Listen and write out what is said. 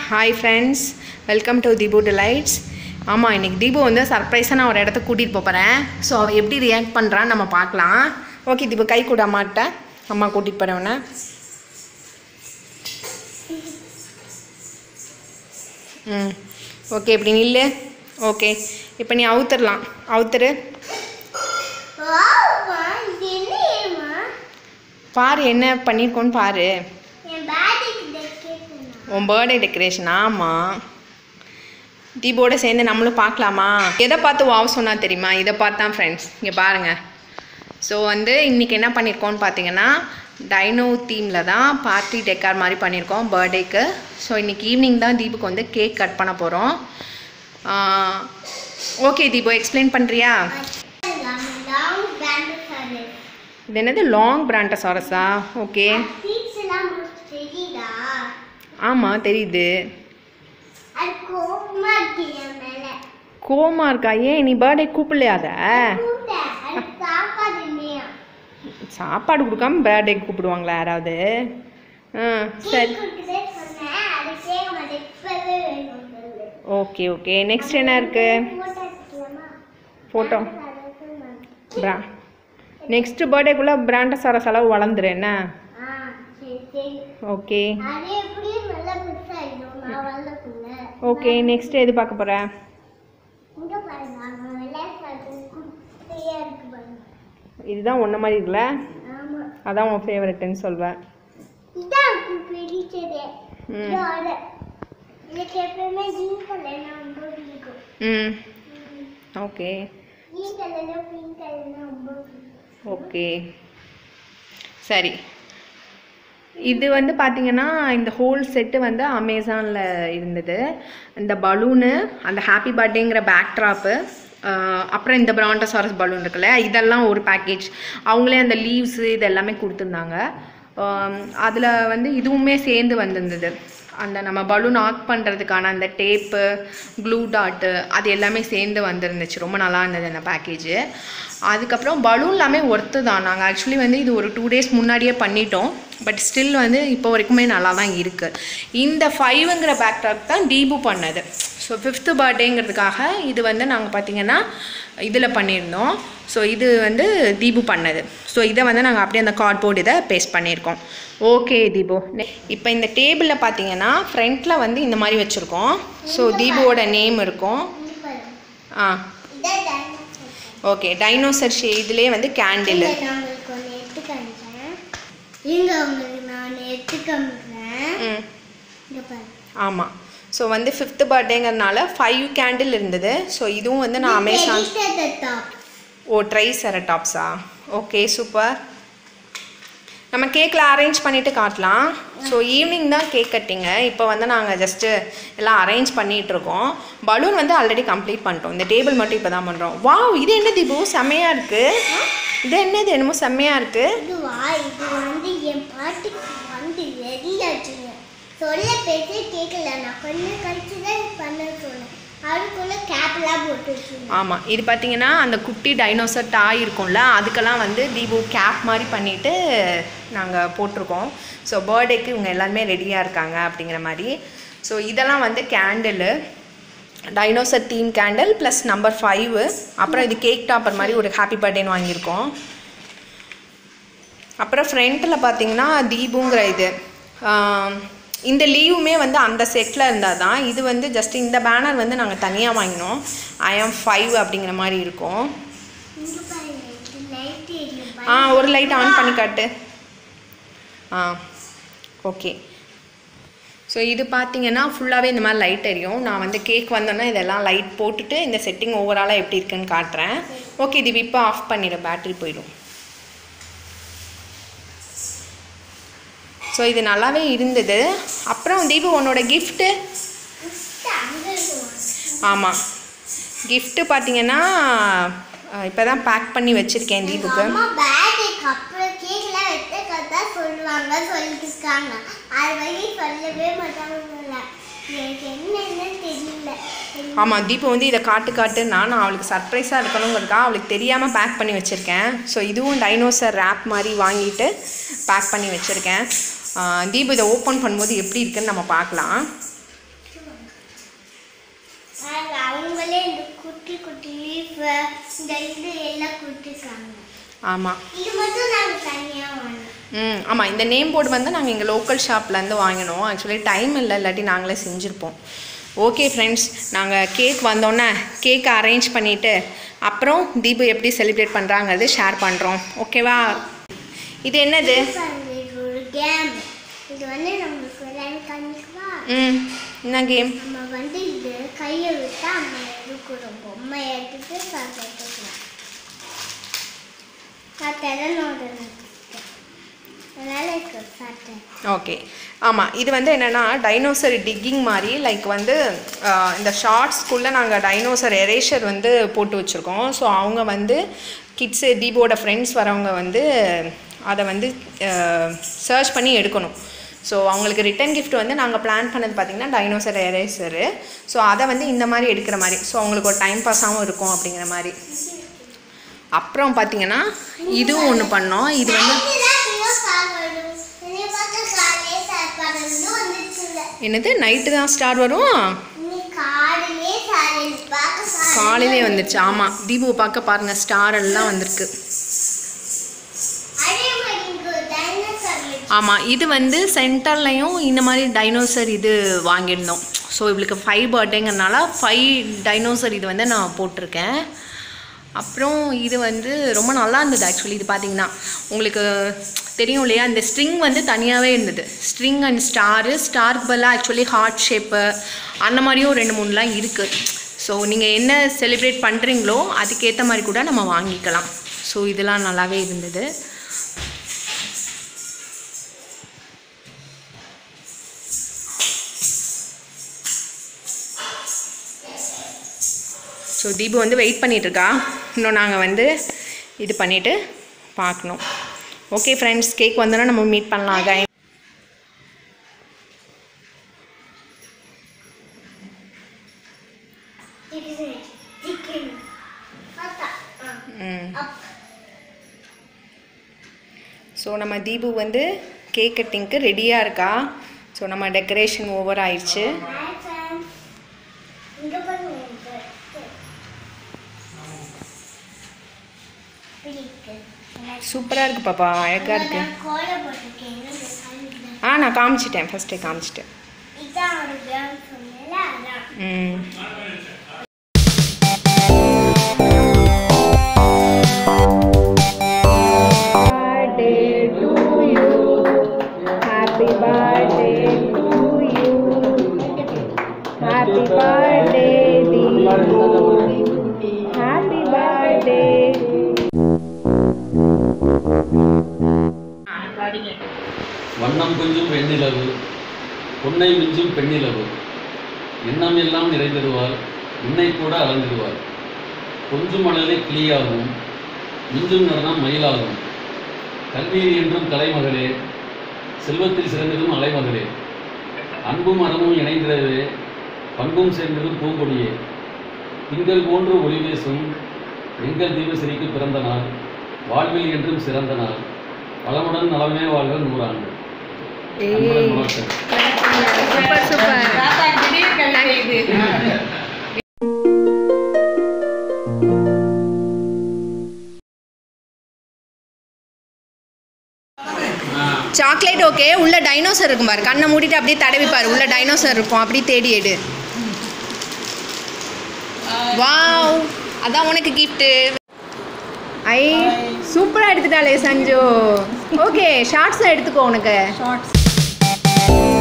Hi friends welcome to Deepu delights ஆமாம் இன்னைக்கு தீபு வந்து சர்ப்ரைஸாக நான் ஒரு இடத்துக்கு கூட்டிகிட்டு போகிறேன் ஸோ அவள் எப்படி ரியாக்ட் பண்ணுறான்னு நம்ம பார்க்கலாம் ஓகே தீபு கை கூட அம்மாட்ட அம்மா கூட்டிகிட்டு போகிறவன ம் ஓகே இப்படி நில்லு ஓகே இப்போ நீ அவுத்துடலாம் அவுத்துரு வாவ்மா, இது என்ன ஏம்மா? பாரு என்ன பண்ணியிருக்கோன்னு பாரு என் birthday-க்கு decorate பண்ணா. உன் பர்த்டே டெக்கரேஷன் ஆமாம் தீபோட சேர்ந்து நம்மளும் பார்க்கலாமா எதை பார்த்து வாவ் சொன்னா தெரியுமா இதை பார்த்து தான் ஃப்ரெண்ட்ஸ் இங்கே பாருங்கள் ஸோ வந்து இன்றைக்கி என்ன பண்ணியிருக்கோம்னு பார்த்தீங்கன்னா டைனோ தீமில் தான் பார்ட்டி டெக்கார் மாதிரி பண்ணியிருக்கோம் பர்த்டேக்கு ஸோ இன்றைக்கி ஈவினிங் தான் தீபுக்கு வந்து கேக் கட் பண்ண போகிறோம் ஓகே தீபு எக்ஸ்பிளைன் பண்ணுறியா Long Brontosaurus. இது என்னது லாங் பிராண்டசாரஸா ஓகே Seeds எல்லாம் உங்களுக்கு தெரியுதா? ஆமாம் தெரியுது அது கோவமா இருக்கு என் மேல. கோமா இருக்கா ஏன் நீ பர்த்டே கூப்பிடலையா அதை கூப்பிட்டேன். அது சாப்பாடு இல்லையா? சாப்பாடு கொடுக்காம பர்த்டே கூப்பிடுவாங்களா யாராவது ஆ சரி Cake கொடுக்குறேன்னு சொன்னேன். அது கேட்க மாட்டேன். இப்பவே வேணும் சொல்லு. ஓகே ஓகே நெக்ஸ்ட் என்ன இருக்கு Photo எடுக்கலாமா? ஃபோட்டோ அது சொல்லுங்க. பிரா நெக்ஸ்ட் பர்த்டேக்குள்ளே பிராண்டசாரஸ் அளவு வளர்ந்துரு என்ன ஆ, சரி, சரி. ஓகே அது எப்படியும் நல்லா பெருசாயிடும். நான் வளர்க்கக்குள்ள. ஓகே நெக்ஸ்ட் எது பார்க்க போகிற இங்க பாருங்க அவன் விளையாடுறது குட்டியா இருக்கு பாருங்க இதுதான் ஒன்றை மாதிரி இருக்குல்ல ஆமா அதான் உன் ஃபேவரட்னு சொல்வேன் இதான் எனக்கு பிடிச்சதே ம். இதோட எனக்கு எப்பவுமே கிரீன் கலர்னா ரொம்ப பிடிக்கும் ம் ஓகே கிரீன் கலர்ல பிங்க் கலர்னா ரொம்ப பிடிக்கும் ஓகே சரி இது வந்து பார்த்தீங்கன்னா இந்த ஹோல் செட்டு வந்து அமேசானில் இருந்தது இந்த பலூனு அந்த ஹாப்பி பர்த்டேங்கிற பேக்ட்ராப்பு அப்புறம் இந்த பிராண்டசாரஸ் பலூன் இருக்குல்ல இதெல்லாம் ஒரு பேக்கேஜ் அவங்களே அந்த லீவ்ஸு இது எல்லாமே கொடுத்துருந்தாங்க அதில் வந்து இதுவுமே சேர்ந்து வந்திருந்தது அந்த நம்ம பலூன் ஆக் பண்ணுறதுக்கான அந்த டேப்பு க்ளூ டாட்டு அது எல்லாமே சேர்ந்து வந்திருந்துச்சு ரொம்ப நல்லா இருந்தது அந்த பேக்கேஜு அதுக்கப்புறம் பலூன் எல்லாமே ஒர்த்து தான் நாங்கள் ஆக்சுவலி வந்து இது ஒரு டூ டேஸ் முன்னாடியே பண்ணிட்டோம் பட் ஸ்டில் வந்து இப்போ வரைக்குமே நல்லா தான் இருக்குது இந்த ஃபைவுங்கிற பேக்டாக் தான் டீபு பண்ணது ஸோ ஃபிஃப்த்து பர்த்டேங்கிறதுக்காக இது வந்து நாங்கள் பார்த்தீங்கன்னா இதில் பண்ணியிருந்தோம் ஸோ இது வந்து தீபு பண்ணது ஸோ இதை வந்து நாங்கள் அப்படியே அந்த கார்ட்போர்டு இதை பேஸ்ட் பண்ணியிருக்கோம் ஓகே தீபு இப்போ இந்த டேபிளில் பார்த்தீங்கன்னா ஃப்ரண்ட்டில் வந்து இந்த மாதிரி வச்சுருக்கோம் ஸோ தீபுவோட நேம் இருக்கும் இங்க பாருங்க ஆ இதான் டைனோசர் ஓகே டைனோசர் ஷேட்லேயே வந்து கேண்டில் இங்க நான் உங்களுக்கு ஒன்று எடுத்து காமிக்கிறேன் இங்க உங்களுக்கு நான் எடுத்து காமிக்கிறேன் ம் இங்க பாருங்க ஆமாம் ஸோ வந்து ஃபிஃப்த்து பர்த்டேங்கிறதுனால ஃபைவ் கேண்டில் இருந்தது ஸோ இதுவும் வந்து நான் Amazon Edited the top. Oh ட்ரை செரட்டாப்ஸா ஓகே சூப்பர் நம்ம கேக்கில் அரேஞ்ச் பண்ணிவிட்டு காட்டலாம் ஸோ ஈவினிங் தான் கேக் கட்டிங்க இப்போ வந்து நாங்கள் ஜஸ்ட்டு எல்லாம் அரேஞ்ச் பண்ணிகிட்ருக்கோம் பலூன் வந்து ஆல்ரெடி கம்ப்ளீட் பண்ணிட்டோம் இந்த டேபிள் மட்டும் இப்போ தான் பண்ணுறோம் வாவ் இது என்ன தீபு செம்மையாக இருக்குது இது என்னது என்னமோ செம்மையாக இருக்குது இதுவா இது வந்து என் பாட்டுக்கு வந்து ரெடி ஆச்சுங்க சொல்ல பேச கேட்கல நான் கொஞ்சம் கழிச்சு தான் பண்ண சொன்னேன் அதுக்குள்ள கேப்லாம் போட்டு வச்சுருந்தேன் ஆமாம் இது பார்த்தீங்கன்னா அந்த குட்டி டைனோசர் டாய் இருக்கும்ல அதுக்கெல்லாம் வந்து தீபு கேப் மாதிரி பண்ணிவிட்டு நாங்கள் போட்டிருக்கோம் ஸோ பர்த்டேக்கு இவங்க எல்லாருமே ரெடியாக இருக்காங்க அப்படிங்கிற மாதிரி ஸோ இதெல்லாம் வந்து candle dinosaur theme candle plus number five அப்புறம் இது கேக் டாப்பர் மாதிரி ஒரு ஹாப்பி பர்த்டேன்னு வாங்கியிருக்கோம் அப்புறம் ஃப்ரண்ட்டில் பார்த்தீங்கன்னா தீபுங்கிற இது ஆம், இந்த லீவுமே வந்து அந்த செட்டில் இருந்தால் தான் இது வந்து ஜஸ்ட் இந்த பேனர் வந்து நாங்கள் தனியாக வாங்கினோம் ஐ ஆம் ஃபைவ் அப்படிங்கிற மாதிரி இருக்கும் இங்க பாருங்க இது லைட் எரியும் ஆ ஒரு லைட் ஆன் பண்ணி காட்டு ஆ ஓகே ஸோ இது பார்த்தீங்கன்னா ஃபுல்லாகவே இந்த மாதிரி லைட் எரியும் நான் வந்து கேக் வந்தோன்னா இதெல்லாம் லைட் போட்டுட்டு இந்த செட்டிங் ஓவராலாக எப்படி இருக்குன்னு காட்டுறேன் ஓகே இது இப்போ ஆஃப் பண்ணிடு பேட்டரி போயிடும் ஸோ இது நல்லாவே இருந்தது அப்புறம் தீபு உன்னோட கிஃப்ட்டு அங்கே இருக்குமா ஆமாம் கிஃப்ட்டு பார்த்தீங்கன்னா இப்போ தான் பேக் பண்ணி வச்சுருக்கேன் தீபுக்கு அம்மா பேர்த்டேக்கு அப்புறம் கேக்லாம் வெட்ட கதா சொல்லுவாங்க சொல்லிட்டு இருக்காங்க அது வரைக்கும் சொல்லவே மாட்டாங்க எனக்கு என்னன்னு தெரியல ஆமாம் தீபு வந்து இதை காட்டு காட்டுன்னா நான் அவளுக்கு சர்ப்ரைஸாக இருக்கணுங்கிறதுக்காக அவளுக்கு தெரியாமல் பேக் பண்ணி வச்சுருக்கேன் ஸோ இதுவும் டைனோசர் ரேப் மாதிரி வாங்கிட்டு பேக் பண்ணி வச்சுருக்கேன் தீபு இதை ஓப்பன் பண்ணும்போது எப்படி இருக்குன்னு நம்ம பார்க்கலாம் வ- இந்த இது எல்லாம் கொடுத்துருக்காங்க ஆமாம் இது மட்டும் நாங்கள் தனியாக வாங்கினோம் ம் ஆமாம் இந்த நேம் போர்டு வந்து நாங்கள் இங்கே லோக்கல் ஷாப்லேருந்து வாங்கினோம் ஆக்சுவலி டைம் இல்லை இல்லாட்டி நாங்களே செஞ்சுருப்போம் ஓகே ஃப்ரெண்ட்ஸ் நாங்கள் கேக் வந்தோன்னே கேக் அரேஞ்ச் பண்ணிவிட்டு அப்புறம் தீபு எப்படி செலிப்ரேட் பண்ணுறாங்கிறது ஷேர் பண்ணுறோம் ஓகேவா இது என்னது பாருங்க, இது ஒரு கேம் இது வந்து நம்மளுக்கு விளையாடி காமிக்குவா ம் என்ன கேம் நம்ம வந்து இது கையை விட்டா நம்ம எடுக்கணும் பொம்மை எடுத்துட்டு சாப்பிட்டுக்கலாம் நான் திறனோட அதனால இருக்கு சாப்பிட்டேன் ஓகே ஆமாம் இது வந்து என்னென்னா டைனோசர் டிக்கிங் மாதிரி லைக் வந்து ஆஹ், இந்த ஷார்ட்ஸ்குள்ளே நாங்கள் டைனோசர் எரேஷர் வந்து போட்டு வச்சுருக்கோம் ஸோ அவங்க வந்து கிட்ஸு தீபோட ஃப்ரெண்ட்ஸ் வரவங்க வந்து அதை வந்து சர்ச் பண்ணி எடுக்கணும் ஸோ அவங்களுக்கு ரிட்டன் gift வந்து நாங்கள் பிளான் பண்ணது பார்த்திங்கன்னா டைனோசர் எரேசரு ஸோ அதை வந்து இந்த மாதிரி எடுக்கிற மாதிரி ஸோ அவங்களுக்கு ஒரு டைம் பாஸாகவும் இருக்கும் அப்படிங்கிற மாதிரி அப்புறம் பார்த்தீங்கன்னா இதுவும் ஒன்று பண்ணோம் இது வந்து என்னது நைட்டு தான் ஸ்டார் வரும் காலையிலே வந்துருச்சு ஆமாம் தீபுவை பார்க்க பாருங்க ஸ்டார் எல்லாம் வந்திருக்கு ஆமாம் இது வந்து சென்டர்லையும் இந்த மாதிரி டைனோசர் இது வாங்கியிருந்தோம் ஸோ இவளுக்கு ஃபைவ் பர்த்டேங்கிறனால ஃபைவ் டைனோசர் இது வந்து நான் போட்டிருக்கேன் அப்புறம் இது வந்து ரொம்ப நல்லா இருந்தது ஆக்சுவலி இது பார்த்தீங்கன்னா உங்களுக்கு தெரியும் இல்லையா இந்த ஸ்ட்ரிங் வந்து தனியாகவே இருந்தது ஸ்ட்ரிங் அண்ட் ஸ்டாரு ஸ்டாருக்கு பதிலாக ஆக்சுவலி ஹார்ட் ஷேப்பு அந்த மாதிரியும் ரெண்டு மூணுலாம் இருக்குது ஸோ நீங்கள் என்ன செலிப்ரேட் பண்ணுறீங்களோ அதுக்கேற்ற மாதிரி கூட நம்ம வாங்கிக்கலாம் ஸோ இதெல்லாம் நல்லாவே இருந்தது ஸோ தீபு வந்து வெயிட் பண்ணிட்டு இருக்கா இன்னும் நாங்கள் வந்து இது பண்ணிவிட்டு பார்க்கணும் ஓகே ஃப்ரெண்ட்ஸ் கேக் வந்தோன்னா நம்ம மீட் பண்ணலாம் அகைன் ம் ஸோ நம்ம தீபு வந்து கேக் கட்டிங்க்கு ரெடியாக இருக்கா ஸோ நம்ம டெக்கரேஷன் ஓவர் ஆயிடுச்சு இங்க பாருங்க இங்க. இப்படி இருக்கு. சூப்பராக இருக்கு பாப்பா அழகாக இருக்கு நான் கோலம் போட்டிருக்கேன். இந்த காமிக்கிறேன். ஆ நான் காமிச்சிட்டேன் ஃபஸ்ட்டே காமிச்சிட்டேன் இதான் ஒரு கேம் சொன்னேன்ல, அதான். ம் birthday to you. Happy birthday to you. Happy birthday, Deepu. Happy birthday. வண்ணம் கொஞ்சும் வெண்ணிலவு பொன்னை மிஞ்சும் பெண்ணிலவு எண்ணம் எல்லாம் நிறைந்திடுவாள் உன்னை கூட அளந்திடுவாள் கொஞ்சும் மணலை கிளியாகும் மிஞ்சும் நடனம் மயிலாகும் கல்வியில் என்றும் கலைமகளே செல்வத்தில் சிறந்ததும் அலைமகளே அன்பும் அறமும் இணைந்திடவே பண்பும் சேர்ந்ததும் பூங்கொடியே திங்கள் போன்று ஒளி வீசும் எங்கள் தீபசிரிக்கு பிறந்த நாள் வாழ்வில் என்றும் சிறந்த நாள் வளமுடன் நலமே வாழ்க நூறாண்டு அன்புடன் வாழ்த்துக்கள். சூப்பர் சூப்பர் சாக்லேட் ஓகே உள்ள டைனோசர் இருக்கும் பாரு கண்ணை மூடிட்டு அப்படியே தடவி பாரு உள்ள டைனோசர் இருக்கும் அப்படியே தேடி எடு வாவ் அதான் உனக்கு கிஃப்ட்டு ஐ சூப்பராக எடுத்துட்டாளே சஞ்சு ஓகே ஷார்ட்ஸில் எடுத்துக்கோ உனக்கு ஷார்ட்ஸ்